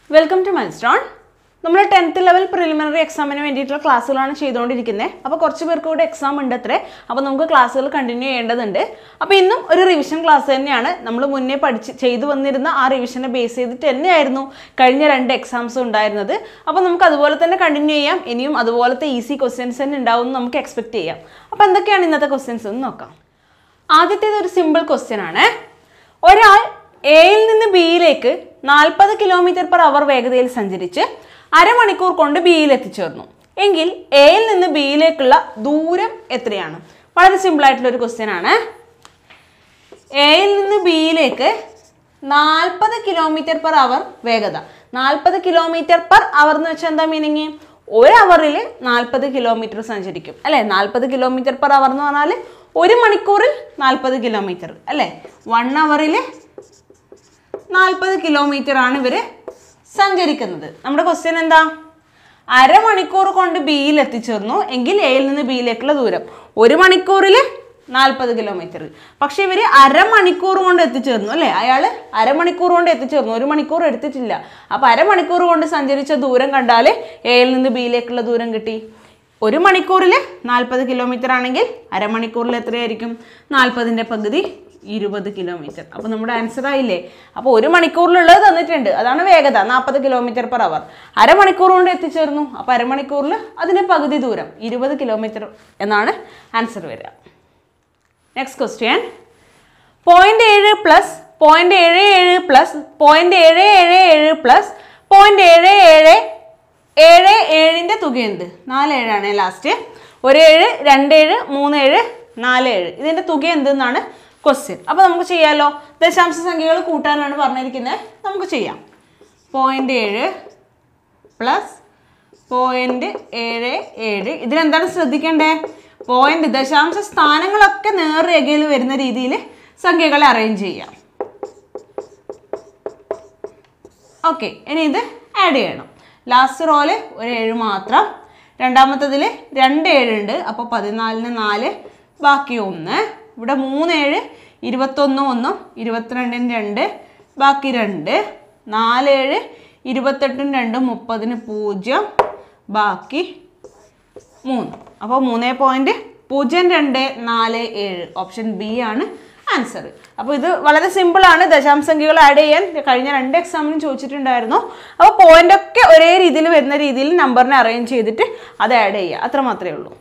welcome to Milestone നമ്മൾ tenth level preliminary എക്സാമിന് വേണ്ടിയിട്ടുള്ള ക്ലാസ്സുകളാണ് ചെയ്തുകൊണ്ടിരിക്കുന്നത് അപ്പോൾ കുറച്ച് പേർക്ക് കൂടെ എക്സാം ഉണ്ട് അത്രേ അപ്പോൾ നമുക്ക് ക്ലാസ്സുകൾ കണ്ടിന്യൂ ചെയ്യേണ്ടതുണ്ട് അപ്പോൾ ഇന്നും ഒരു റിവിഷൻ ക്ലാസ് തന്നെയാണ് നമ്മൾ മുന്നേ പഠിച്ച് ചെയ്തു വന്നിരുന്ന ആ റിവിഷനെ ബേസ് ചെയ്തിട്ട് തന്നെയായിരുന്നു കഴിഞ്ഞ രണ്ട് എക്സാംസ് ഉണ്ടായിരുന്നത് അപ്പോൾ നമുക്ക് അതുപോലെ തന്നെ കണ്ടിന്യൂ ചെയ്യാം ഇനിയും അതുപോലത്തെ ഈസി ക്വസ്റ്റ്യൻസ് തന്നെ ഉണ്ടാവും എന്ന് നമുക്ക് എക്സ്പെക്ട് ചെയ്യാം അപ്പോൾ എന്തൊക്കെയാണ് ഇന്നത്തെ ക്വസ്റ്റ്യൻസ് എന്ന് നോക്കാം ആദ്യത്തേത് ഒരു സിമ്പിൾ ക്വസ്റ്റ്യൻ ആണ് ഒരാൾ എയിൽ നിന്ന് ബിയിലേക്ക് നാൽപ്പത് കിലോമീറ്റർ പെർ അവർ വേഗതയിൽ സഞ്ചരിച്ച് അരമണിക്കൂർ കൊണ്ട് ബിയിൽ എത്തിച്ചേർന്നു എങ്കിൽ എയിൽ നിന്ന് ബിയിലേക്കുള്ള ദൂരം എത്രയാണ് വളരെ സിമ്പിൾ ആയിട്ടുള്ള ഒരു ക്വസ്റ്റ്യൻ ആണ് എയിൽ നിന്ന് ബിയിലേക്ക് നാൽപ്പത് കിലോമീറ്റർ പെർ അവർ വേഗത നാൽപ്പത് കിലോമീറ്റർ പെർ അവർ എന്ന് വെച്ചാൽ എന്താ മീനിങ് ഒരു അവറിൽ നാൽപ്പത് കിലോമീറ്റർ സഞ്ചരിക്കും അല്ലേ നാൽപ്പത് കിലോമീറ്റർ പെർ അവർ എന്ന് പറഞ്ഞാൽ ഒരു മണിക്കൂറിൽ നാൽപ്പത് കിലോമീറ്റർ അല്ലേ വൺ അവറിൽ നാൽപ്പത് കിലോമീറ്റർ ആണ് ഇവർ സഞ്ചരിക്കുന്നത് നമ്മുടെ ക്വസ്റ്റ്യൻ എന്താ അരമണിക്കൂർ കൊണ്ട് ബിയിൽ എത്തിച്ചേർന്നു എങ്കിൽ എയിൽ നിന്ന് ബിയിലേക്കുള്ള ദൂരം ഒരു മണിക്കൂറിൽ നാൽപ്പത് കിലോമീറ്റർ പക്ഷെ ഇവർ അരമണിക്കൂർ കൊണ്ട് എത്തിച്ചേർന്നു അല്ലേ അയാൾ അരമണിക്കൂർ കൊണ്ട് എത്തിച്ചേർന്നു ഒരു മണിക്കൂർ എടുത്തിട്ടില്ല അപ്പോൾ അരമണിക്കൂർ കൊണ്ട് സഞ്ചരിച്ച ദൂരം കണ്ടാൽ എയിൽ നിന്ന് ബിയിലേക്കുള്ള ദൂരം കിട്ടി ഒരു മണിക്കൂറിൽ നാൽപ്പത് കിലോമീറ്റർ ആണെങ്കിൽ അരമണിക്കൂറിൽ എത്രയായിരിക്കും നാൽപ്പതിൻ്റെ പകുതി ഇരുപത് കിലോമീറ്റർ അപ്പോൾ നമ്മുടെ ആൻസർ ആയില്ലേ അപ്പോൾ ഒരു മണിക്കൂറിലുള്ളത് തന്നിട്ടുണ്ട് അതാണ് വേഗത നാൽപ്പത് കിലോമീറ്റർ പെർ അവർ അരമണിക്കൂർ കൊണ്ട് എത്തിച്ചേർന്നു അപ്പോൾ അരമണിക്കൂറിൽ അതിന് പകുതി ദൂരം ഇരുപത് കിലോമീറ്റർ എന്നാണ് ആൻസർ വരിക നെക്സ്റ്റ് ക്വസ്റ്റ്യൻ പോയിന്റ് ഏഴ് പ്ലസ് പോയിന്റ് ഏഴ് ഏഴ് പ്ലസ് പോയിന്റ് ഏഴ് ഏഴ് ഏഴ് പ്ലസ് പോയിന്റ് ഏഴ് ഏഴ് ഏഴ് ഏഴിൻ്റെ തുക എന്ത് നാല് ഏഴാണ് ലാസ്റ്റ് ഒരു ഏഴ് രണ്ട് ഏഴ് മൂന്ന് ഏഴ് നാല് ഏഴ് ഇതിൻ്റെ തുക എന്തെന്നാണ് ക്വസ്റ്റ്യൻ അപ്പോൾ നമുക്ക് ചെയ്യാമല്ലോ ദശാംശ സംഖ്യകൾ കൂട്ടാനാണ് പറഞ്ഞിരിക്കുന്നത് നമുക്ക് ചെയ്യാം പോയിന്റ് ഏഴ് പ്ലസ് പോയിന്റ് ഏഴ് ഏഴ് ഇതിലെന്താണ് ശ്രദ്ധിക്കേണ്ടേ പോയിന്റ് ദശാംശ സ്ഥാനങ്ങളൊക്കെ നേർരേഖയിൽ വരുന്ന രീതിയിൽ സംഖ്യകളെ അറേഞ്ച് ചെയ്യാം ഓക്കെ ഇനി ഇത് ആഡ് ചെയ്യണം ലാസ്റ്റ് റോല് ഒരു ഏഴ് മാത്രം രണ്ടാമത്തതിൽ രണ്ട് ഏഴുണ്ട് അപ്പോൾ പതിനാലിന് നാല് ബാക്കി ഒന്ന് ഇവിടെ മൂന്ന് ഏഴ് ഇരുപത്തൊന്ന് ഒന്നും ഇരുപത്തിരണ്ടിന് രണ്ട് ബാക്കി രണ്ട് നാല് ഏഴ് ഇരുപത്തെട്ടും രണ്ടും മുപ്പതിന് പൂജ്യം ബാക്കി മൂന്ന് അപ്പോൾ മൂന്ന് പോയിന്റ് പൂജ്യം രണ്ട് നാല് ഏഴ് ഓപ്ഷൻ ബി ആണ് ആൻസർ അപ്പോൾ ഇത് വളരെ സിമ്പിൾ ആണ് ദശാംശംഖ്യകൾ ആഡ് ചെയ്യാൻ കഴിഞ്ഞ രണ്ട് എക്സാമിനും ചോദിച്ചിട്ടുണ്ടായിരുന്നു അപ്പോൾ പോയിന്റ് ഒക്കെ ഒരേ രീതിയിൽ വരുന്ന രീതിയിൽ നമ്പറിനെ അറേഞ്ച് ചെയ്തിട്ട് അത് ആഡ് ചെയ്യുക അത്ര മാത്രമേ ഉള്ളൂ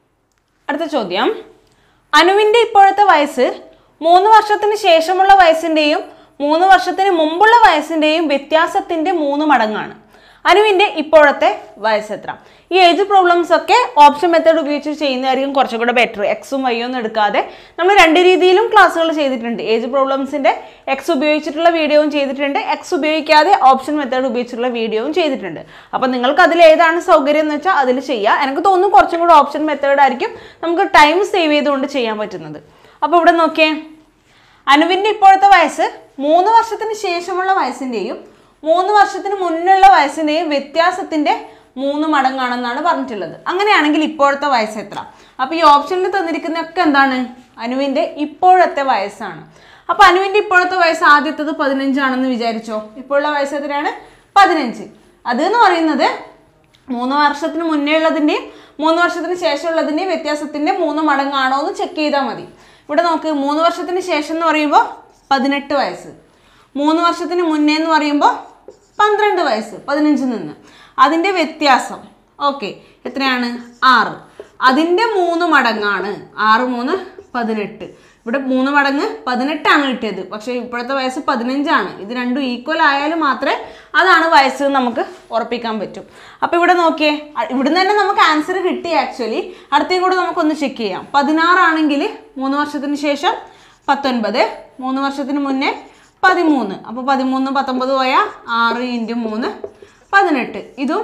അടുത്ത ചോദ്യം അനുവിൻ്റെ ഇപ്പോഴത്തെ വയസ്സ് മൂന്ന് വർഷത്തിന് ശേഷമുള്ള വയസ്സിൻ്റെയും മൂന്ന് വർഷത്തിന് മുമ്പുള്ള വയസ്സിൻ്റെയും വ്യത്യാസത്തിൻ്റെ മൂന്ന് മടങ്ങാണ് അനുവിൻ്റെ ഇപ്പോഴത്തെ വയസ്സ് എത്ര ഈ ഏജ് പ്രോബ്ലംസ് ഒക്കെ ഓപ്ഷൻ മെത്തേഡ് ഉപയോഗിച്ച് ചെയ്യുന്നതായിരിക്കും കുറച്ചും കൂടെ ബെറ്റർ എക്സും വൈയും ഒന്നും എടുക്കാതെ നമ്മൾ രണ്ട് രീതിയിലും ക്ലാസ്സുകൾ ചെയ്തിട്ടുണ്ട് ഏജ് പ്രോബ്ലംസിൻ്റെ എക്സ് ഉപയോഗിച്ചിട്ടുള്ള വീഡിയോയും ചെയ്തിട്ടുണ്ട് എക്സ് ഉപയോഗിക്കാതെ ഓപ്ഷൻ മെത്തേഡ് ഉപയോഗിച്ചിട്ടുള്ള വീഡിയോയും ചെയ്തിട്ടുണ്ട് അപ്പോൾ നിങ്ങൾക്ക് അതിൽ ഏതാണ് സൗകര്യം എന്ന് വെച്ചാൽ അതിൽ ചെയ്യുക എനിക്ക് തോന്നുന്നു കുറച്ചും കൂടെ ഓപ്ഷൻ മെത്തേഡ് ആയിരിക്കും നമുക്ക് ടൈം സേവ് ചെയ്തുകൊണ്ട് ചെയ്യാൻ പറ്റുന്നത് അപ്പോൾ ഇവിടെ നോക്കിയേ അനുവിൻ്റെ ഇപ്പോഴത്തെ വയസ്സ് മൂന്ന് വർഷത്തിന് ശേഷമുള്ള വയസ്സിൻ്റെയും മൂന്ന് വർഷത്തിന് മുന്നുള്ള വയസ്സിൻ്റെയും വ്യത്യാസത്തിൻ്റെ മൂന്ന് മടങ്ങാണെന്നാണ് പറഞ്ഞിട്ടുള്ളത് അങ്ങനെയാണെങ്കിൽ ഇപ്പോഴത്തെ വയസ്സ് എത്ര അപ്പോൾ ഈ ഓപ്ഷനിൽ തന്നിരിക്കുന്നതൊക്കെ എന്താണ് അനുവിൻ്റെ ഇപ്പോഴത്തെ വയസ്സാണ് അപ്പോൾ അനുവിൻ്റെ ഇപ്പോഴത്തെ വയസ്സ് ആദ്യത്തത് പതിനഞ്ചാണെന്ന് വിചാരിച്ചോ ഇപ്പോഴുള്ള വയസ്സ് എത്രയാണ് പതിനഞ്ച് അത് എന്ന് പറയുന്നത് മൂന്ന് വർഷത്തിന് മുന്നേ ഉള്ളതിൻ്റെയും മൂന്ന് വർഷത്തിന് ശേഷമുള്ളതിൻ്റെയും വ്യത്യാസത്തിൻ്റെ മൂന്ന് മടങ്ങാണോ എന്ന് ചെക്ക് ചെയ്താൽ മതി ഇവിടെ നോക്ക് മൂന്ന് വർഷത്തിന് ശേഷം എന്ന് പറയുമ്പോൾ പതിനെട്ട് വയസ്സ് മൂന്ന് വർഷത്തിന് മുന്നേ എന്ന് പറയുമ്പോൾ പന്ത്രണ്ട് വയസ്സ് പതിനഞ്ചിൽ നിന്ന് അതിൻ്റെ വ്യത്യാസം ഓക്കെ എത്രയാണ് ആറ് അതിൻ്റെ മൂന്ന് മടങ്ങാണ് ആറ് മൂന്ന് പതിനെട്ട് ഇവിടെ മൂന്ന് മടങ്ങ് പതിനെട്ടാണ് കിട്ടിയത് പക്ഷേ ഇപ്പോഴത്തെ വയസ്സ് പതിനഞ്ചാണ് ഇത് രണ്ടും ഈക്വൽ ആയാലും മാത്രമേ അതാണ് വയസ്സ് എന്ന് നമുക്ക് ഉറപ്പിക്കാൻ പറ്റും അപ്പോൾ ഇവിടെ നോക്കിയേ അ- ഇവിടുന്ന് തന്നെ നമുക്ക് ആൻസർ കിട്ടി ആക്ച്വലി അടുത്തേം കൂടെ നമുക്കൊന്ന് ചെക്ക് ചെയ്യാം പതിനാറാണെങ്കിൽ മൂന്ന് വർഷത്തിന് ശേഷം പത്തൊൻപത് മൂന്ന് വർഷത്തിന് മുന്നേ പതിമൂന്ന് അപ്പോൾ പതിമൂന്ന് പത്തൊമ്പത് പോയാൽ ആറ് ഇൻറ്റു മൂന്ന് പതിനെട്ട് ഇതും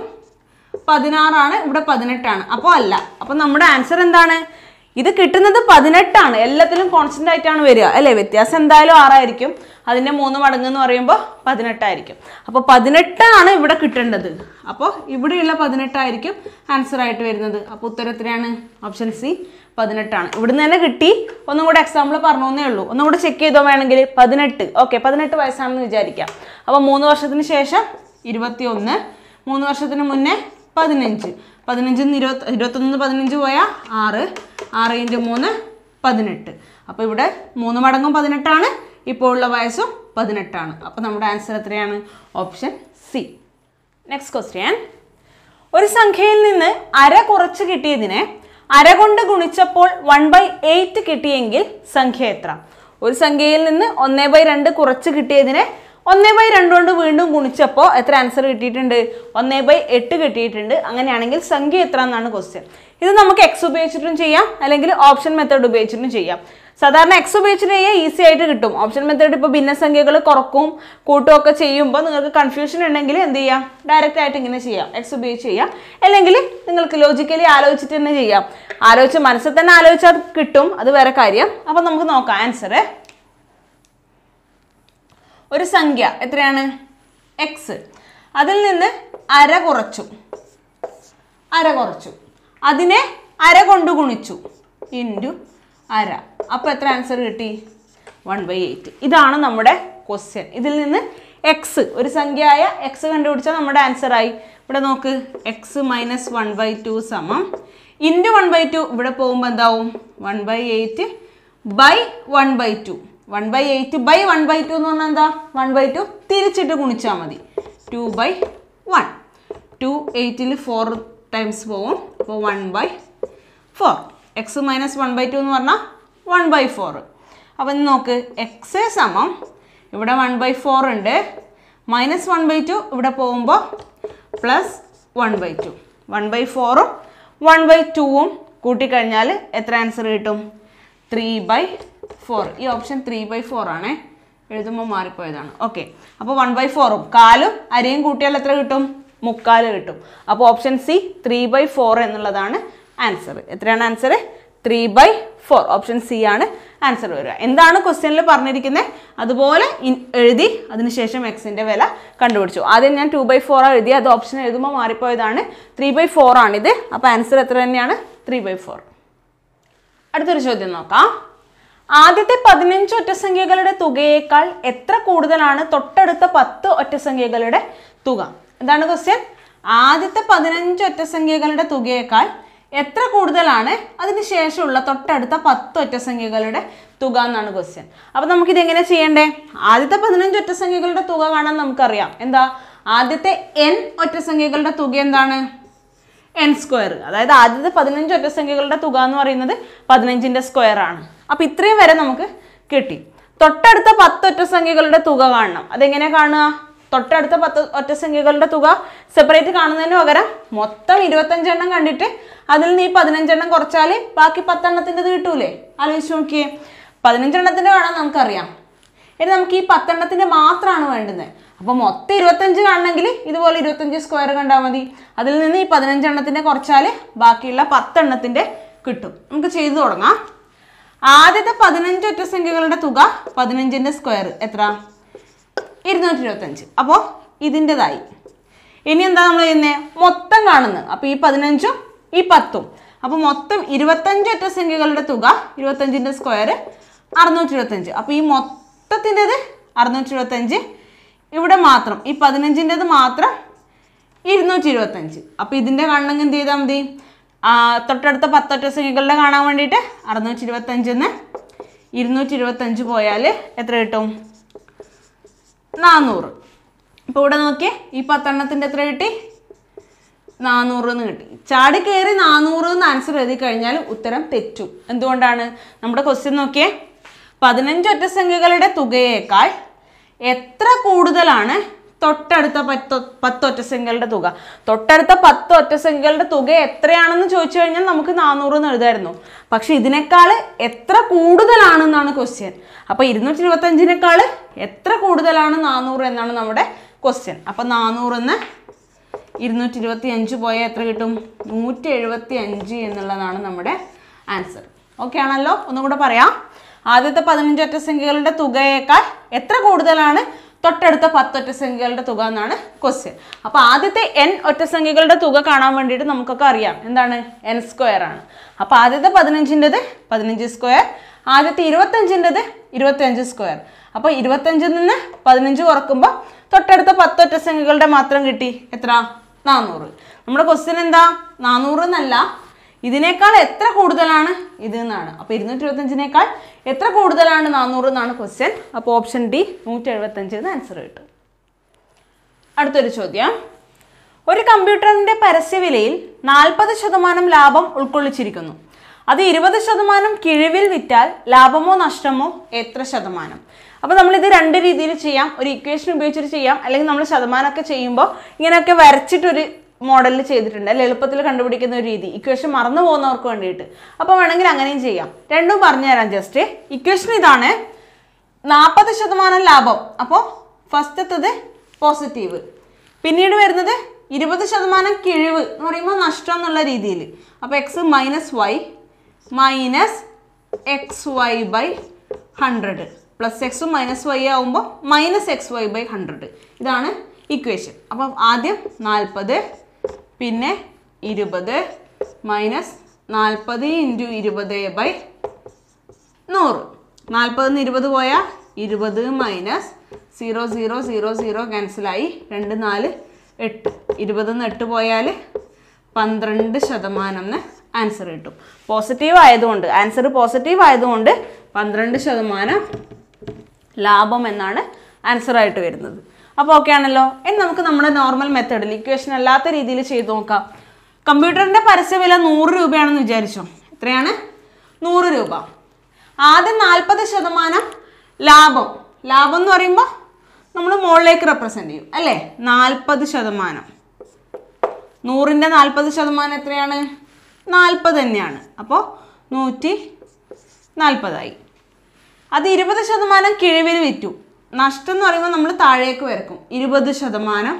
പതിനാറാണ് ഇവിടെ പതിനെട്ടാണ് അപ്പോൾ അല്ല അപ്പോൾ നമ്മുടെ ആൻസർ എന്താണ് ഇത് കിട്ടുന്നത് പതിനെട്ടാണ് എല്ലാത്തിലും കോൺസ്റ്റന്റ് ആയിട്ടാണ് വരിക അല്ലേ വ്യത്യാസം എന്തായാലും ആറായിരിക്കും അതിൻ്റെ മൂന്ന് മടങ്ങ് എന്ന് പറയുമ്പോൾ പതിനെട്ടായിരിക്കും അപ്പോൾ പതിനെട്ടാണ് ഇവിടെ കിട്ടേണ്ടത് അപ്പോൾ ഇവിടെയുള്ള പതിനെട്ടായിരിക്കും ആൻസർ ആയിട്ട് വരുന്നത് അപ്പോൾ ഉത്തരത്തിനാണ് ഓപ്ഷൻ സി പതിനെട്ടാണ് ഇവിടുന്ന് തന്നെ കിട്ടി ഒന്നും കൂടെ എക്സാമ്പിൾ പറഞ്ഞേ ഉള്ളൂ ഒന്നും കൂടെ ചെക്ക് ചെയ്തോ വേണമെങ്കിൽ പതിനെട്ട് ഓക്കെ പതിനെട്ട് വയസ്സാണെന്ന് വിചാരിക്കാം അപ്പോൾ മൂന്ന് വർഷത്തിന് ശേഷം ഇരുപത്തി ഒന്ന് മൂന്ന് വർഷത്തിന് മുന്നേ പതിനഞ്ച് പതിനഞ്ചിൽ നിന്ന് ഇരുപത്തി ഇരുപത്തൊന്ന് പതിനഞ്ച് പോയാൽ ആറ് ആറ് ഇൻറ്റു മൂന്ന് പതിനെട്ട് അപ്പോൾ ഇവിടെ മൂന്ന് മടങ്ങും പതിനെട്ടാണ് ഇപ്പോൾ ഉള്ള വയസ്സും പതിനെട്ടാണ് അപ്പോൾ നമ്മുടെ ആൻസർ എത്രയാണ് ഓപ്ഷൻ സി നെക്സ്റ്റ് ക്വസ്റ്റ്യൻ ഒരു സംഖ്യയിൽ നിന്ന് അര കുറച്ച് കിട്ടിയതിനെ അര കൊണ്ട് ഗുണിച്ചപ്പോൾ വൺ ബൈ എയ്റ്റ് കിട്ടിയെങ്കിൽ സംഖ്യ എത്ര ഒരു സംഖ്യയിൽ നിന്ന് ഒന്നേ ബൈ രണ്ട് കുറച്ച് കിട്ടിയതിനെ ഒന്നേ ബൈ രണ്ട് കൊണ്ട് വീണ്ടും ഗുണിച്ചപ്പോൾ എത്ര ആൻസർ കിട്ടിയിട്ടുണ്ട് ഒന്നേ ബൈ എട്ട് കിട്ടിയിട്ടുണ്ട് അങ്ങനെയാണെങ്കിൽ സംഖ്യ എത്ര എന്നാണ് ക്വസ്റ്റ്യൻ ഇത് നമുക്ക് എക്സ് ഉപയോഗിച്ചിട്ടും ചെയ്യാം അല്ലെങ്കിൽ ഓപ്ഷൻ മെത്തേഡ് ഉപയോഗിച്ചിട്ടും ചെയ്യാം സാധാരണ എക്സ് ഉപയോഗിച്ചിട്ട് ചെയ്യാൻ ഈസി ആയിട്ട് കിട്ടും ഓപ്ഷൻ മെത്തേഡ് ഇപ്പോൾ ഭിന്നസംഖ്യകൾ കുറക്കും കൂട്ടും ഒക്കെ ചെയ്യുമ്പോൾ നിങ്ങൾക്ക് കൺഫ്യൂഷൻ ഉണ്ടെങ്കിൽ എന്ത് ചെയ്യാം ഡയറക്റ്റ് ആയിട്ട് ഇങ്ങനെ ചെയ്യാം എക്സ് ഉപയോഗിച്ച് ചെയ്യാം അല്ലെങ്കിൽ നിങ്ങൾക്ക് ലോജിക്കലി ആലോചിച്ചിട്ട് തന്നെ ചെയ്യാം ആലോചിച്ച് മനസ്സിൽ തന്നെ ആലോചിച്ചാൽ കിട്ടും അത് വേറെ കാര്യം അപ്പം നമുക്ക് നോക്കാം ആൻസർ ഒരു സംഖ്യ എത്രയാണ് എക്സ് അതിൽ നിന്ന് അര കുറച്ചു അര കുറച്ചു അതിനെ അര കൊണ്ട് ഗുണിച്ചു ഇൻറ്റു അര അപ്പോൾ എത്ര ആൻസർ കിട്ടി വൺ ബൈ എയ്റ്റ് ഇതാണ് നമ്മുടെ ക്വസ്റ്റ്യൻ ഇതിൽ നിന്ന് എക്സ് ഒരു സംഖ്യയായ എക്സ് കണ്ടുപിടിച്ചാൽ നമ്മുടെ ആൻസർ ആയി ഇവിടെ നോക്ക് x minus one by two സമം ഇൻറ്റു വൺ ബൈ ടു ഇവിടെ പോകുമ്പോൾ എന്താവും one by eight by one by two one by eight by one by two എന്ന് പറഞ്ഞാൽ എന്താ വൺ ബൈ ടു തിരിച്ചിട്ട് ഗുണിച്ചാൽ മതി ടു ബൈ വൺ ടു എയ്റ്റിൽ ഫോർ ടൈംസ് പോവും അപ്പോൾ one by four x minus one by two എന്ന് പറഞ്ഞാൽ വൺ ബൈ ഫോർ അപ്പം ഇനി നോക്ക് എക്സ് സമം ഇവിടെ വൺ ബൈ ഫോർ ഉണ്ട് മൈനസ് വൺ ബൈ ടു ഇവിടെ പോകുമ്പോൾ plus one by two one by ഫോറും വൺ ബൈ ടുവും കൂട്ടിക്കഴിഞ്ഞാൽ എത്ര ആൻസർ കിട്ടും ത്രീ ബൈ ഫോർ ഈ ഓപ്ഷൻ ത്രീ ബൈ ഫോർ ആണേ എഴുതുമ്പോൾ മാറിപ്പോയതാണ് ഓക്കെ അപ്പോൾ വൺ ബൈ ഫോറും കാലും അരയും കൂട്ടിയാൽ എത്ര കിട്ടും മുക്കാൽ കിട്ടും അപ്പോൾ option C three by four എന്നുള്ളതാണ് ആൻസർ എത്രയാണ് answer three by four option C ആണ് ആൻസർ വരിക എന്താണ് ക്വസ്റ്റ്യനിൽ പറഞ്ഞിരിക്കുന്നത് അതുപോലെ ഇൻ- എഴുതി അതിനുശേഷം എക്സിൻ്റെ വില കണ്ടുപിടിച്ചു ആദ്യം ഞാൻ ടു ബൈ ഫോർ എഴുതി അത് ഓപ്ഷൻ എഴുതുമ്പോൾ മാറിപ്പോയതാണ് ത്രീ ബൈ ഫോർ ആണിത് അപ്പോൾ ആൻസർ എത്ര തന്നെയാണ് ത്രീ ബൈ ഫോർ അടുത്തൊരു ചോദ്യം നോക്കാം ആദ്യത്തെ പതിനഞ്ച് ഒറ്റസംഖ്യകളുടെ തുകയേക്കാൾ എത്ര കൂടുതലാണ് തൊട്ടടുത്ത പത്ത് ഒറ്റസംഖ്യകളുടെ തുക എന്താണ് ക്വസ്റ്റ്യൻ ആദ്യത്തെ പതിനഞ്ച് ഒറ്റസംഖ്യകളുടെ തുകയേക്കാൾ എത്ര കൂടുതലാണ് അതിന് ശേഷമുള്ള തൊട്ടടുത്ത പത്ത് ഒറ്റസംഖ്യകളുടെ തുക എന്നാണ് ക്വസ്റ്റ്യൻ അപ്പോൾ നമുക്കിത് എങ്ങനെ ചെയ്യണ്ടേ ആദ്യത്തെ പതിനഞ്ച് ഒറ്റസംഖ്യകളുടെ തുക കാണാൻ നമുക്കറിയാം എന്താ ആദ്യത്തെ എൻ ഒറ്റസംഖ്യകളുടെ തുക എന്താണ് എൻ സ്ക്വയർ അതായത് ആദ്യത്തെ പതിനഞ്ച് ഒറ്റസംഖ്യകളുടെ തുക എന്ന് പറയുന്നത് പതിനഞ്ചിൻ്റെ സ്ക്വയർ ആണ് അപ്പോൾ ഇത്രയും വരെ നമുക്ക് കിട്ടി തൊട്ടടുത്ത പത്ത് ഒറ്റസംഖ്യകളുടെ തുക കാണണം അതെങ്ങനെ കാണുക തൊട്ടടുത്ത പത്ത് ഒറ്റസംഖ്യകളുടെ തുക സെപ്പറേറ്റ് കാണുന്നതിന് പകരം മൊത്തം ഇരുപത്തഞ്ചെണ്ണം കണ്ടിട്ട് അതിൽ നിന്ന് ഈ പതിനഞ്ചെണ്ണം കുറച്ചാൽ ബാക്കി പത്തെണ്ണത്തിൻ്റെത് കിട്ടൂലേ ആലോചിച്ച് നോക്കിയേ പതിനഞ്ചെണ്ണത്തിൻ്റെ കാണാൻ നമുക്കറിയാം ഇനി നമുക്ക് ഈ പത്തെണ്ണത്തിന്റെ മാത്രമാണ് വേണ്ടുന്നത് അപ്പോൾ മൊത്തം ഇരുപത്തഞ്ച് കാണണമെങ്കിൽ ഇതുപോലെ ഇരുപത്തഞ്ച് സ്ക്വയർ കണ്ടാൽ മതി അതിൽ നിന്ന് ഈ പതിനഞ്ചെണ്ണത്തിന്റെ കുറച്ചാൽ ബാക്കിയുള്ള പത്തെണ്ണത്തിന്റെ കിട്ടും നമുക്ക് ചെയ്തു തുടങ്ങാം ആദ്യത്തെ പതിനഞ്ച് ഒറ്റസംഖ്യകളുടെ തുക പതിനഞ്ചിന്റെ സ്ക്വയർ എത്ര ഇരുന്നൂറ്റി ഇരുപത്തഞ്ച് അപ്പോൾ ഇതിൻ്റെതായി ഇനി എന്താ നമ്മൾ ചെയ്യുന്നത് മൊത്തം കാണുന്നത് അപ്പോൾ ഈ പതിനഞ്ചും ഈ പത്തും അപ്പോൾ മൊത്തം ഇരുപത്തഞ്ച് ഒറ്റസംഖ്യകളുടെ തുക ഇരുപത്തഞ്ചിൻ്റെ സ്ക്വയർ അറുന്നൂറ്റി ഇരുപത്തഞ്ച് അപ്പോൾ ഈ മൊത്തത്തിൻ്റെത് അറുന്നൂറ്റി ഇരുപത്തഞ്ച് ഇവിടെ മാത്രം ഈ പതിനഞ്ചിൻ്റെത് മാത്രം ഇരുന്നൂറ്റി ഇരുപത്തഞ്ച് അപ്പോൾ ഇതിൻ്റെ കാണണമെങ്കിൽ എന്ത് ചെയ്താൽ മതി ആ, തൊട്ടടുത്ത പത്തൊറ്റ സംഖ്യകളുടെ കാണാൻ വേണ്ടിയിട്ട് അറുന്നൂറ്റി ഇരുപത്തഞ്ചിന്ന് ഇരുന്നൂറ്റി ഇരുപത്തഞ്ച് പോയാൽ എത്ര കിട്ടും നാനൂറ് ഇപ്പോൾ ഇവിടെ നോക്കിയേ ഈ പത്തെണ്ണത്തിൻ്റെ എത്ര കിട്ടി നാനൂറ് എന്ന് കിട്ടി ചാടി കയറി നാനൂറ് എന്ന് ആൻസർ എഴുതി കഴിഞ്ഞാൽ ഉത്തരം തെറ്റും എന്തുകൊണ്ടാണ് നമ്മുടെ ക്വസ്റ്റ്യൻ നോക്കിയേ പതിനഞ്ച് ഒറ്റസംഖ്യകളുടെ തുകയേക്കാൾ എത്ര കൂടുതലാണ് തൊട്ടടുത്ത പത്ത് പത്ത് ഒറ്റസംഖ്യകളുടെ തുക തൊട്ടടുത്ത പത്ത് ഒറ്റസംഖ്യകളുടെ തുക എത്രയാണെന്ന് ചോദിച്ചു കഴിഞ്ഞാൽ നമുക്ക് നാനൂറ് എന്ന് എഴുതായിരുന്നു പക്ഷെ ഇതിനേക്കാൾ എത്ര കൂടുതലാണെന്നാണ് ക്വസ്റ്റ്യൻ അപ്പോൾ ഇരുന്നൂറ്റി ഇരുപത്തഞ്ചിനേക്കാൾ എത്ര കൂടുതലാണ് നാനൂറ് എന്നാണ് നമ്മുടെ ക്വസ്റ്റ്യൻ അപ്പോൾ നാനൂറെന്ന് ഇരുന്നൂറ്റി ഇരുപത്തി അഞ്ച് പോയാൽ എത്ര കിട്ടും നൂറ്റി എഴുപത്തി അഞ്ച് എന്നുള്ളതാണ് നമ്മുടെ ആൻസർ ഓക്കെ ആണല്ലോ ഒന്നും കൂടെ പറയാം ആദ്യത്തെ പതിനഞ്ച് ഒറ്റ സംഖ്യകളുടെ തുകയേക്കാൾ എത്ര കൂടുതലാണ് തൊട്ടടുത്ത പത്തൊറ്റ സംഖ്യകളുടെ തുക എന്നാണ് ക്വസ്റ്റ്യൻ അപ്പോൾ ആദ്യത്തെ എൻ ഒറ്റസംഖ്യകളുടെ തുക കാണാൻ വേണ്ടിയിട്ട് നമുക്കൊക്കെ അറിയാം എന്താണ് എൻ സ്ക്വയർ ആണ് അപ്പോൾ ആദ്യത്തെ പതിനഞ്ചിൻ്റെത് പതിനഞ്ച് സ്ക്വയർ ആദ്യത്തെ ഇരുപത്തഞ്ചിൻ്റെത് ഇരുപത്തഞ്ച് സ്ക്വയർ അപ്പോൾ ഇരുപത്തഞ്ചിൽ നിന്ന് പതിനഞ്ച് കുറക്കുമ്പോൾ തൊട്ടടുത്ത പത്തൊറ്റ സംഖ്യകളുടെ മാത്രം കിട്ടി എത്ര നാനൂറ് നമ്മുടെ ക്വസ്റ്റ്യൻ എന്താ നാനൂറ് എന്നല്ല ഇതിനേക്കാൾ എത്ര കൂടുതലാണ് ഇത് എന്നാണ് അപ്പോൾ ഇരുന്നൂറ്റി ഇരുപത്തഞ്ചിനേക്കാൾ എത്ര കൂടുതലാണ് നാനൂറ് എന്നാണ് ക്വസ്റ്റ്യൻ അപ്പോൾ ഓപ്ഷൻ ഡി നൂറ്റി എഴുപത്തഞ്ച് എന്ന് ആൻസർ കിട്ടും അടുത്തൊരു ചോദ്യം ഒരു കമ്പ്യൂട്ടറിന്റെ പരസ്യവിലയിൽ നാൽപ്പത് ശതമാനം ലാഭം ഉൾക്കൊള്ളിച്ചിരിക്കുന്നു അത് ഇരുപത് ശതമാനം കിഴിവിൽ വിറ്റാൽ ലാഭമോ നഷ്ടമോ എത്ര ശതമാനം അപ്പോൾ നമ്മളിത് രണ്ട് രീതിയിൽ ചെയ്യാം ഒരു ഇക്വേഷൻ ഉപയോഗിച്ചിട്ട് ചെയ്യാം അല്ലെങ്കിൽ നമ്മൾ ശതമാനമൊക്കെ ചെയ്യുമ്പോൾ ഇങ്ങനെയൊക്കെ വരച്ചിട്ടൊരു മോഡലിൽ ചെയ്തിട്ടുണ്ട് അല്ലെ എളുപ്പത്തിൽ കണ്ടുപിടിക്കുന്ന ഒരു രീതി ഇക്വേഷൻ മറന്നു പോകുന്നവർക്ക് വേണ്ടിയിട്ട് അപ്പോൾ വേണമെങ്കിൽ അങ്ങനെയും ചെയ്യാം രണ്ടും പറഞ്ഞുതരാം ജസ്റ്റ് ഇക്വേഷൻ ഇതാണ് നാൽപ്പത് ശതമാനം ലാഭം അപ്പോൾ ഫസ്റ്റത്തത് പോസിറ്റീവ് പിന്നീട് വരുന്നത് ഇരുപത് ശതമാനം കിഴിവ് എന്ന് പറയുമ്പോൾ നഷ്ടം എന്നുള്ള രീതിയിൽ അപ്പോൾ x minus y minus x y by hundred plus എക്സും മൈനസ് വൈ ആവുമ്പോൾ minus x y by hundred ഇതാണ് ഇക്വേഷൻ അപ്പം ആദ്യം നാൽപ്പത് പിന്നെ ഇരുപത് മൈനസ് നാൽപ്പത് ഇൻറ്റു ഇരുപത് ബൈ നൂറ് നാൽപ്പതിന്ന് ഇരുപത് പോയാൽ ഇരുപത് minus zero zero zero zero ക്യാൻസലായി രണ്ട് നാല് എട്ട് ഇരുപതിന്ന് എട്ട് പോയാൽ പന്ത്രണ്ട് ശതമാനം എന്ന് ആൻസർ കിട്ടും പോസിറ്റീവ് ആയതുകൊണ്ട് ആൻസർ പോസിറ്റീവ് ആയതുകൊണ്ട് പന്ത്രണ്ട് ശതമാനം ലാഭം എന്നാണ് ആൻസർ ആയിട്ട് വരുന്നത് അപ്പോൾ ഓക്കെ ആണല്ലോ ഇനി നമുക്ക് നമ്മുടെ നോർമൽ മെത്തേഡിൽ ഇക്വേഷൻ അല്ലാത്ത രീതിയിൽ ചെയ്ത് നോക്കാം കമ്പ്യൂട്ടറിൻ്റെ പരസ്യവില നൂറ് രൂപയാണെന്ന് വിചാരിച്ചോ എത്രയാണ് നൂറ് രൂപ ആദ്യം നാൽപ്പത് ശതമാനം ലാഭം ലാഭം എന്ന് പറയുമ്പോൾ നമ്മൾ മുകളിലേക്ക് റെപ്രസെൻ്റ് ചെയ്യും അല്ലേ നാൽപ്പത് ശതമാനം നൂറിൻ്റെ നാൽപ്പത് ശതമാനം എത്രയാണ് നാൽപ്പത് തന്നെയാണ് അപ്പോൾ നൂറ്റി നാൽപ്പതായി അത് ഇരുപത് ശതമാനം കിഴിവിൽ വിറ്റു നഷ്ടം എന്ന് പറയുമ്പോൾ നമ്മൾ താഴേക്ക് വരക്കും ഇരുപത് ശതമാനം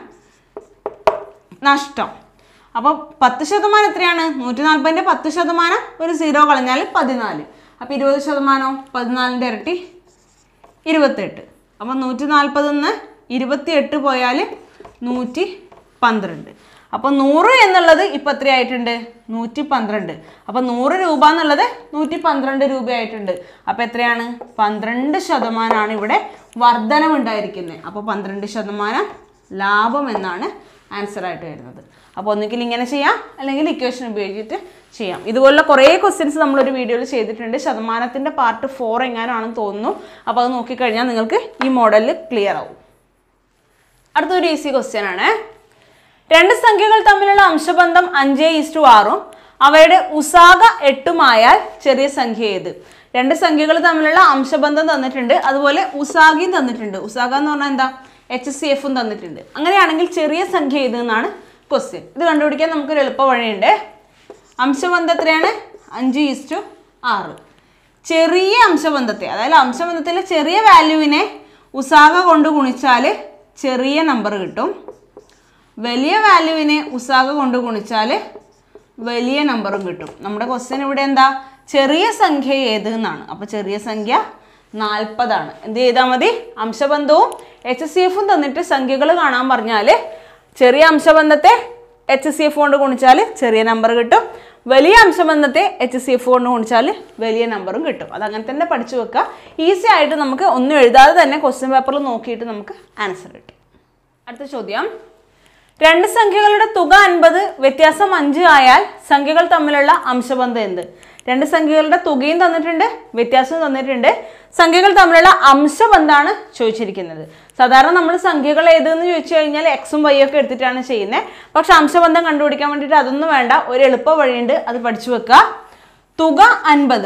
നഷ്ടം അപ്പോൾ പത്ത് ശതമാനം എത്രയാണ് നൂറ്റി നാൽപ്പതിൻ്റെ പത്ത് ശതമാനം ഒരു സീറോ കളഞ്ഞാൽ പതിനാല് അപ്പോൾ ഇരുപത് ശതമാനം പതിനാലിൻ്റെ ഇരട്ടി ഇരുപത്തെട്ട് അപ്പോൾ നൂറ്റി നാൽപ്പതിൽ നിന്ന് ഇരുപത്തിയെട്ട് പോയാൽ നൂറ്റി പന്ത്രണ്ട് അപ്പോൾ നൂറ് എന്നുള്ളത് ഇപ്പം എത്രയായിട്ടുണ്ട് നൂറ്റി പന്ത്രണ്ട് അപ്പോൾ നൂറ് രൂപ എന്നുള്ളത് നൂറ്റി പന്ത്രണ്ട് രൂപയായിട്ടുണ്ട് അപ്പോൾ എത്രയാണ് പന്ത്രണ്ട് ശതമാനമാണ് ഇവിടെ വർധനവുണ്ടായിരിക്കുന്നത് അപ്പോൾ പന്ത്രണ്ട് ശതമാനം ലാഭം എന്നാണ് ആൻസർ ആയിട്ട് വരുന്നത് അപ്പോൾ ഒന്നുകിൽ ഇങ്ങനെ ചെയ്യാം അല്ലെങ്കിൽ ഇക്വേഷൻ ഉപയോഗിച്ചിട്ട് ചെയ്യാം ഇതുപോലുള്ള കുറേ ക്വസ്റ്റ്യൻസ് നമ്മളൊരു വീഡിയോയിൽ ചെയ്തിട്ടുണ്ട് ശതമാനത്തിൻ്റെ പാർട്ട് ഫോർ എങ്ങാനാണെന്ന് തോന്നുന്നു അപ്പോൾ അത് നോക്കിക്കഴിഞ്ഞാൽ നിങ്ങൾക്ക് ഈ മോഡലിൽ ക്ലിയർ ആവും അടുത്തൊരു ഈസി ക്വസ്റ്റ്യൻ ആണ് രണ്ട് സംഖ്യകൾ തമ്മിലുള്ള അംശബന്ധം അഞ്ച് ഈസ്റ്റു ആറും അവയുടെ ഉസാക എട്ടുമായാൽ ചെറിയ സംഖ്യ ഏത് രണ്ട് സംഖ്യകൾ തമ്മിലുള്ള അംശബന്ധം തന്നിട്ടുണ്ട് അതുപോലെ ഉസാഗയും തന്നിട്ടുണ്ട് ഉസാഗ എന്ന് പറഞ്ഞാൽ എന്താ എച്ച് സി എഫും തന്നിട്ടുണ്ട് അങ്ങനെയാണെങ്കിൽ ചെറിയ സംഖ്യ ഏത് എന്നാണ് ക്വസ്റ്റ്യൻ ഇത് കണ്ടുപിടിക്കാൻ നമുക്കൊരു എളുപ്പ വഴിയുണ്ട് അംശബന്ധം എത്രയാണ് അഞ്ച് ഈസ്റ്റു ആറ് ചെറിയ അംശബന്ധത്തെ അതായത് അംശബന്ധത്തിലെ ചെറിയ വാല്യൂവിനെ ഉസാഗ കൊണ്ട് ഗുണിച്ചാൽ ചെറിയ നമ്പർ കിട്ടും വലിയ വാല്യൂവിനെ ഉസാഗ കൊണ്ട് ഗുണിച്ചാൽ വലിയ നമ്പറും കിട്ടും നമ്മുടെ ക്വസ്റ്റ്യൻ ഇവിടെ എന്താ ചെറിയ സംഖ്യ ഏത് എന്നാണ് അപ്പോൾ ചെറിയ സംഖ്യ നാൽപ്പതാണ് എന്ത് ചെയ്താൽ മതി അംശബന്ധവും എച്ച് സി എഫും തന്നിട്ട് സംഖ്യകൾ കാണാൻ പറഞ്ഞാൽ ചെറിയ അംശബന്ധത്തെ എച്ച് സി എഫ് കൊണ്ട് ഗുണിച്ചാൽ ചെറിയ നമ്പർ കിട്ടും വലിയ അംശബന്ധത്തെ എച്ച് സി എഫ് കൊണ്ട് ഗുണിച്ചാൽ വലിയ നമ്പറും കിട്ടും അത് അങ്ങനെ തന്നെ പഠിച്ചു വെക്കുക ഈസി ആയിട്ട് നമുക്ക് ഒന്നും എഴുതാതെ തന്നെ ക്വസ്റ്റ്യൻ പേപ്പറിൽ നോക്കിയിട്ട് നമുക്ക് ആൻസർ കിട്ടും അടുത്ത ചോദ്യം രണ്ട് സംഖ്യകളുടെ തുക അൻപത് വ്യത്യാസം അഞ്ച് ആയാൽ സംഖ്യകൾ തമ്മിലുള്ള അംശബന്ധം എന്ത് രണ്ട് സംഖ്യകളുടെ തുകയും തന്നിട്ടുണ്ട് വ്യത്യാസവും തന്നിട്ടുണ്ട് സംഖ്യകൾ തമ്മിലുള്ള അംശബന്ധമാണ് ചോദിച്ചിരിക്കുന്നത് സാധാരണ നമ്മൾ സംഖ്യകൾ ഏതെന്ന് ചോദിച്ചു കഴിഞ്ഞാൽ എക്സും വൈ ഒക്കെ എടുത്തിട്ടാണ് ചെയ്യുന്നത് പക്ഷെ അംശബന്ധം കണ്ടുപിടിക്കാൻ വേണ്ടിയിട്ട് അതൊന്നും വേണ്ട ഒരു എളുപ്പ വഴിയുണ്ട് അത് പഠിച്ചു വെക്കുക തുക അൻപത്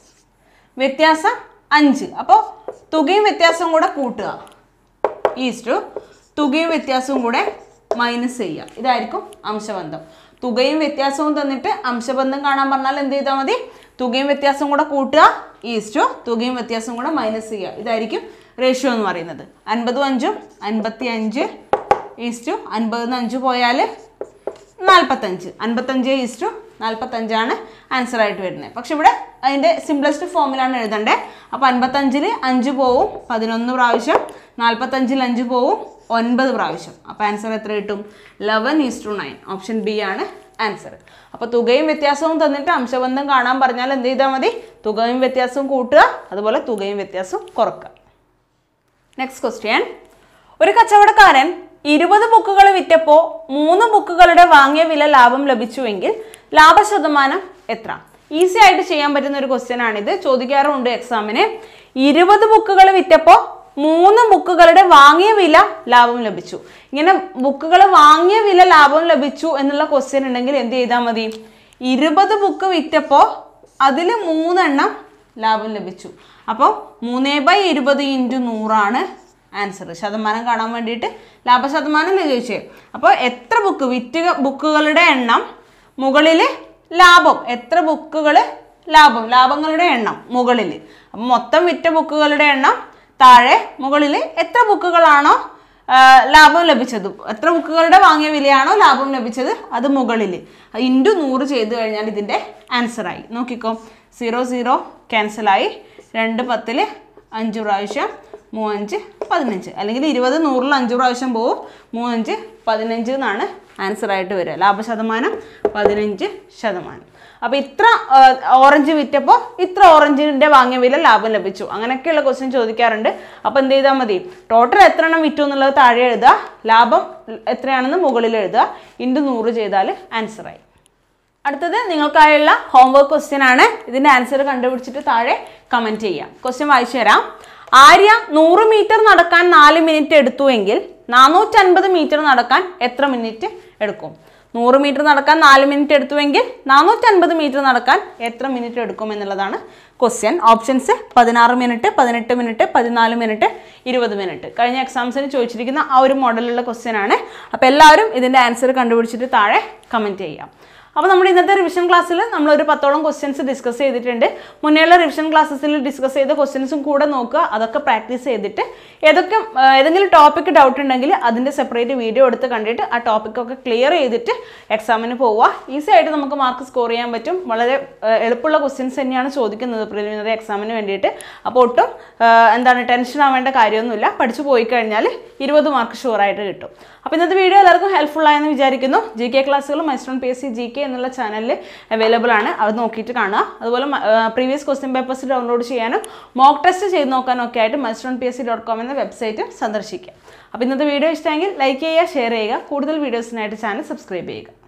വ്യത്യാസം അഞ്ച് അപ്പോൾ തുകയും വ്യത്യാസവും കൂടെ കൂട്ടുക ഈസ്റ്റു തുകയും വ്യത്യാസവും കൂടെ മൈനസ് ചെയ്യുക ഇതായിരിക്കും അംശബന്ധം തുകയും വ്യത്യാസവും തന്നിട്ട് അംശബന്ധം കാണാൻ പറഞ്ഞാൽ എന്ത് ചെയ്താൽ മതി തുകയും വ്യത്യാസവും കൂടെ കൂട്ടുക ഈസ്റ്റു തുകയും വ്യത്യാസവും കൂടെ മൈനസ് ചെയ്യുക ഇതായിരിക്കും റേഷ്യോ എന്ന് പറയുന്നത് അൻപതും അഞ്ചും അൻപത്തി അഞ്ച് ഈസ്റ്റു അൻപതിൽ നിന്ന് അഞ്ച് പോയാൽ നാൽപ്പത്തഞ്ച് അൻപത്തഞ്ച് ഈസ്റ്റു നാൽപ്പത്തഞ്ചാണ് ആൻസർ ആയിട്ട് വരുന്നത് പക്ഷെ ഇവിടെ അതിൻ്റെ സിംപ്ലസ്റ്റ് ഫോമിലാണ് എഴുതണ്ടേ അപ്പോൾ അൻപത്തഞ്ചിൽ അഞ്ച് പോവും പതിനൊന്ന് പ്രാവശ്യം നാൽപ്പത്തഞ്ചിൽ അഞ്ച് പോവും ഒൻപത് പ്രാവശ്യം അപ്പോൾ ആൻസർ എത്ര കിട്ടും eleven is to nine option B ആണ് ആൻസർ അപ്പോൾ തുകയും വ്യത്യാസവും തന്നിട്ട് അംശബന്ധം കാണാൻ പറഞ്ഞാൽ എന്ത് ചെയ്താൽ മതി തുകയും വ്യത്യാസവും കൂട്ടുക അതുപോലെ തുകയും വ്യത്യാസവും കുറക്കുക നെക്സ്റ്റ് ക്വസ്റ്റ്യൻ ഒരു കച്ചവടക്കാരൻ ഇരുപത് ബുക്കുകൾ വിറ്റപ്പോൾ മൂന്ന് ബുക്കുകളുടെ വാങ്ങിയ വില ലാഭം ലഭിച്ചുവെങ്കിൽ ലാഭശതമാനം എത്ര ഈസി ആയിട്ട് ചെയ്യാൻ പറ്റുന്ന ഒരു ക്വസ്റ്റ്യൻ ആണിത് ചോദിക്കാറുണ്ട് എക്സാമിന് ഇരുപത് ബുക്കുകൾ വിറ്റപ്പോൾ മൂന്ന് ബുക്കുകളുടെ വാങ്ങിയ വില ലാഭം ലഭിച്ചു ഇങ്ങനെ ബുക്കുകൾ വാങ്ങിയ വില ലാഭം ലഭിച്ചു എന്നുള്ള ക്വസ്റ്റ്യൻ ഉണ്ടെങ്കിൽ എന്ത് ചെയ്താൽ മതി ഇരുപത് ബുക്ക് വിറ്റപ്പോൾ അതിൽ മൂന്നെണ്ണം ലാഭം ലഭിച്ചു അപ്പോൾ മൂന്നേ ബൈ ഇരുപത് ഇൻറ്റു നൂറാണ് ആൻസർ ശതമാനം കാണാൻ വേണ്ടിയിട്ട് ലാഭശതമാനം ചോദിച്ചേ അപ്പോൾ എത്ര ബുക്ക് വിറ്റ് ബുക്കുകളുടെ എണ്ണം മുകളിൽ ലാഭം എത്ര ബുക്കുകൾ ലാഭം ലാഭങ്ങളുടെ എണ്ണം മുകളിൽ അപ്പം മൊത്തം വിറ്റ ബുക്കുകളുടെ എണ്ണം താഴെ മുകളിൽ എത്ര ബുക്കുകളാണോ ആ, ലാഭം ലഭിച്ചത് എത്ര ബുക്കുകളുടെ വാങ്ങിയ വിലയാണോ ലാഭം ലഭിച്ചത് അത് മുകളിൽ ഇൻറ്റു നൂറ് ചെയ്ത് കഴിഞ്ഞാൽ ഇതിൻ്റെ ആൻസറായി നോക്കിക്കോ സീറോ സീറോ ക്യാൻസലായി രണ്ട് പത്തിൽ അഞ്ച് പ്രാവശ്യം മൂവഞ്ച് പതിനഞ്ച് അല്ലെങ്കിൽ ഇരുപത് നൂറിൽ അഞ്ച് പ്രാവശ്യം പോവും മൂവഞ്ച് പതിനഞ്ച് എന്നാണ് ആൻസർ ആയിട്ട് വരിക ലാഭശതമാനം പതിനഞ്ച് ശതമാനം അപ്പോൾ ഇത്ര ആ, ഓറഞ്ച് വിറ്റപ്പോൾ ഇത്ര ഓറഞ്ചിൻ്റെ വാങ്ങിയ വില ലാഭം ലഭിച്ചു അങ്ങനെയൊക്കെയുള്ള ക്വസ്റ്റ്യൻ ചോദിക്കാറുണ്ട് അപ്പോൾ എന്ത് ചെയ്താൽ മതി ടോട്ടൽ എത്ര എണ്ണം വിറ്റു എന്നുള്ളത് താഴെ എഴുതുക ലാഭം എത്രയാണെന്ന് മുകളിൽ എഴുതുക ഇൻറ്റു നൂറ് ചെയ്താൽ ആൻസറായി അടുത്തത് നിങ്ങൾക്കായുള്ള ഹോംവർക്ക് ക്വസ്റ്റ്യൻ ആണ് ഇതിന്റെ ആൻസർ കണ്ടുപിടിച്ചിട്ട് താഴെ കമന്റ് ചെയ്യാം ക്വസ്റ്റ്യൻ വായിച്ചു തരാം ആര്യ നൂറ് മീറ്റർ നടക്കാൻ നാല് മിനിറ്റ് എടുത്തുവെങ്കിൽ നാനൂറ്റൻപത് മീറ്റർ നടക്കാൻ എത്ര മിനിറ്റ് എടുക്കും നൂറ് മീറ്റർ നടക്കാൻ നാല് മിനിറ്റ് എടുത്തുവെങ്കിൽ നാനൂറ്റൻപത് മീറ്റർ നടക്കാൻ എത്ര മിനിറ്റ് എടുക്കും എന്നുള്ളതാണ് ക്വസ്റ്റ്യൻ ഓപ്ഷൻസ് പതിനാറ് മിനിറ്റ് പതിനെട്ട് മിനിറ്റ് പതിനാല് മിനിറ്റ് ഇരുപത് മിനിറ്റ് കഴിഞ്ഞ എക്സാംസിന് ചോദിച്ചിരിക്കുന്ന ആ ഒരു മോഡലുള്ള ക്വസ്റ്റ്യൻ ആണ് അപ്പോൾ എല്ലാവരും ഇതിൻ്റെ ആൻസർ കണ്ടുപിടിച്ചിട്ട് താഴെ കമൻറ്റ് ചെയ്യാം അപ്പോൾ നമ്മുടെ ഇന്നത്തെ റിവിഷൻ ക്ലാസ്സിൽ നമ്മൾ ഒരു പത്തോളം ക്വസ്റ്റ്യൻസ് ഡിസ്കസ് ചെയ്തിട്ടുണ്ട് മുന്നേയുള്ള റിവിഷൻ ക്ലാസ്സസിൽ ഡിസ്കസ് ചെയ്ത ക്വസ്റ്റ്യൻസും കൂടെ നോക്കുക അതൊക്കെ പ്രാക്ടീസ് ചെയ്തിട്ട് ഏതൊക്കെ ആ, ഏതെങ്കിലും ടോപ്പിക്ക് ഡൗട്ട് ഉണ്ടെങ്കിൽ അതിൻ്റെ സെപ്പറേറ്റ് വീഡിയോ എടുത്ത് കണ്ടിട്ട് ആ ടോപ്പിക്കൊക്കെ ക്ലിയർ ചെയ്തിട്ട് എക്സാമിന് പോവുക ഈസി ആയിട്ട് നമുക്ക് മാർക്ക് സ്കോർ ചെയ്യാൻ പറ്റും വളരെ ആ, എളുപ്പമുള്ള ക്വസ്റ്റ്യൻസ് തന്നെയാണ് ചോദിക്കുന്നത് പ്രിലിമിനറി എക്സാമിന് വേണ്ടിയിട്ട് അപ്പോൾ ഒട്ടും ആ, എന്താണ് ടെൻഷൻ ആവേണ്ട കാര്യമൊന്നുമില്ല പഠിച്ചു പോയി കഴിഞ്ഞാൽ ഇരുപത് മാർക്ക് ഷുവറായിട്ട് കിട്ടും അപ്പോൾ ഇന്നത്തെ വീഡിയോ എല്ലാവർക്കും ഹെൽപ്ഫുൾ ആയെന്ന് വിചാരിക്കുന്നു ജി കെ ക്ലാസ്സുകൾ Milestone P S C G K എന്നുള്ള ചാനലിൽ അവൈലബിൾ ആണ് അത് നോക്കിയിട്ട് കാണുക അതുപോലെ പ്രീവിയസ് ക്വസ്റ്റ്യൻ പേപ്പേഴ്സ് ഡൗൺലോഡ് ചെയ്യാനും മോക്ക് ടെസ്റ്റ് ചെയ്ത് നോക്കാനും ഒക്കെ ആയിട്ട് Milestone P S C dot com എന്ന വെബ്സൈറ്റ് സന്ദർശിക്കുക അപ്പോൾ ഇന്നത്തെ വീഡിയോ ഇഷ്ടമെങ്കിൽ ലൈക്ക് ചെയ്യുക ഷെയർ ചെയ്യുക കൂടുതൽ വീഡിയോസിനായിട്ട് ചാനൽ സബ്സ്ക്രൈബ് ചെയ്യുക